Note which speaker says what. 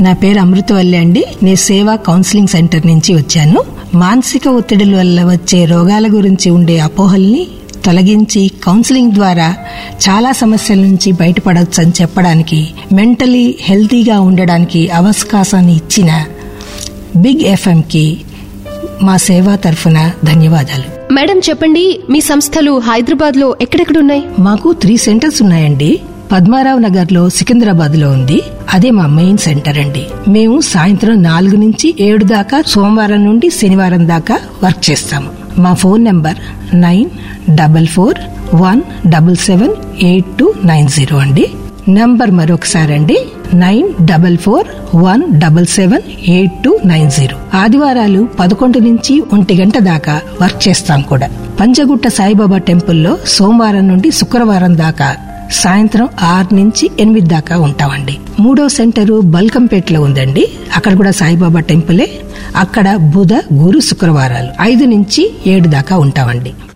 Speaker 1: నా పేరు అమృతవల్లి అండి నేను సేవా కౌన్సిలింగ్ సెంటర్ నుంచి వచ్చాను మానసిక ఒత్తిడిల వల్ల వచ్చే రోగాల గురించి ఉండే అపోహల్ని తొలగించి కౌన్సిలింగ్ ద్వారా చాలా సమస్యల నుంచి బయటపడవచ్చని చెప్పడానికి మెంటలీ హెల్తీగా ఉండడానికి అవకాశాన్ని ఇచ్చిన బిగ్ ఎఫ్ఎంకి మా సేవా తరఫున ధన్యవాదాలు
Speaker 2: మేడం చెప్పండి మీ సంస్థలు హైదరాబాద్ లో ఎక్కడెక్కడున్నాయి
Speaker 1: మాకు త్రీ సెంటర్స్ ఉన్నాయండి పద్మారావు నగర్ లో సికింద్రాబాద్ లో ఉంది అదే మా మెయిన్ సెంటర్ అండి మేము సాయంత్రం నాలుగు నుంచి ఏడు దాకా సోమవారం నుండి శనివారం దాకా వర్క్ చేస్తాము మా phone number nine double four one double seven eight two nine zero అండి నంబర్ మరొకసారి అండి nine double four one double seven eight two nine zero ఆదివారాలు పదకొండు నుంచి ఒంటి గంట దాకా వర్క్ చేస్తాం కూడా పంచగుట్ట సాయిబాబా టెంపుల్లో సోమవారం నుండి శుక్రవారం దాకా సాయంత్రం ఆరు నుంచి ఎనిమిది దాకా ఉంటామండి మూడో సెంటరు బల్కంపేటలో ఉందండి అక్కడ కూడా సాయిబాబా టెంపులే అక్కడ బుధ గురు శుక్రవారాలు ఐదు నుంచి ఏడు దాకా ఉంటామండి